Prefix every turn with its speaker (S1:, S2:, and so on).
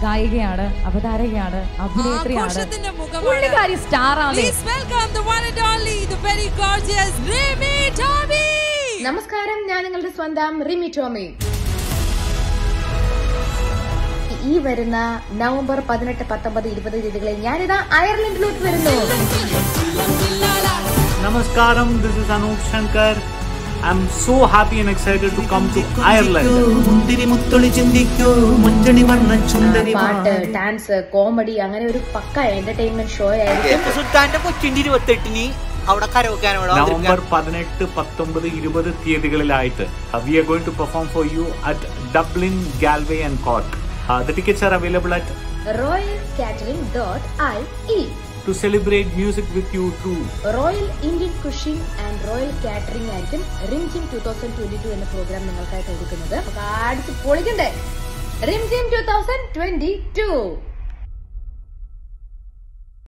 S1: ഗായികയാണ് അവതാരകയാണ് അഭിനേത്രിയാണ്
S2: ആഘോഷത്തിന്റെ മുഖമാണ്
S1: പുള്ളിക്കാരി സ്റ്റാർ ആണ്
S2: Please welcome the one and only, the very gorgeous Remy Tommy.
S3: നമസ്കാരം ഞാൻ നിങ്ങളുടെ സ്വന്തം റിമി ടോമി ഈ വരുന്ന നവംബർ പതിനെട്ട് പത്തൊമ്പത് ഇരുപത് തീയതികളിൽ ഞാനിതാ അയർലൻഡിലോട്ട് വരുന്നു
S4: Namaskaram, this is Anup Shankar. I'm so happy and excited to come to Ireland.
S5: മുന്തിരി മുത്തൊളി ചിന്തിക്കൂ മുഞ്ചണി വർണ്ണ ചുന്ദരി
S3: പാട്ട് ഡാൻസ് കോമഡി അങ്ങനെ ഒരു പക്ക എന്റർടൈൻമെന്റ് ഷോ ആയിരിക്കും
S6: സുൽത്താന്റെ കൊച്ചിന്റെ ഇരുപത്തെട്ടിന് അവിടെ കരോക്കാൻ അവിടെ
S4: നവംബർ പതിനെട്ട് പത്തൊമ്പത് ഇരുപത് തീയതികളിലായിട്ട് we are going to perform for you at Dublin Galway and കോട്ട് the tickets are available at
S3: Royal Catering dot I E
S4: to celebrate music with you to
S3: Royal Indian cuisine and Royal Catering ആയിരിക്കും Rimjhim two thousand twenty two എന്ന programme നിങ്ങൾക്കായിട്ട് എടുക്കുന്നത് അപ്പൊ അടിച്ച് പൊളിക്കണ്ടേ Rimjhim two thousand twenty to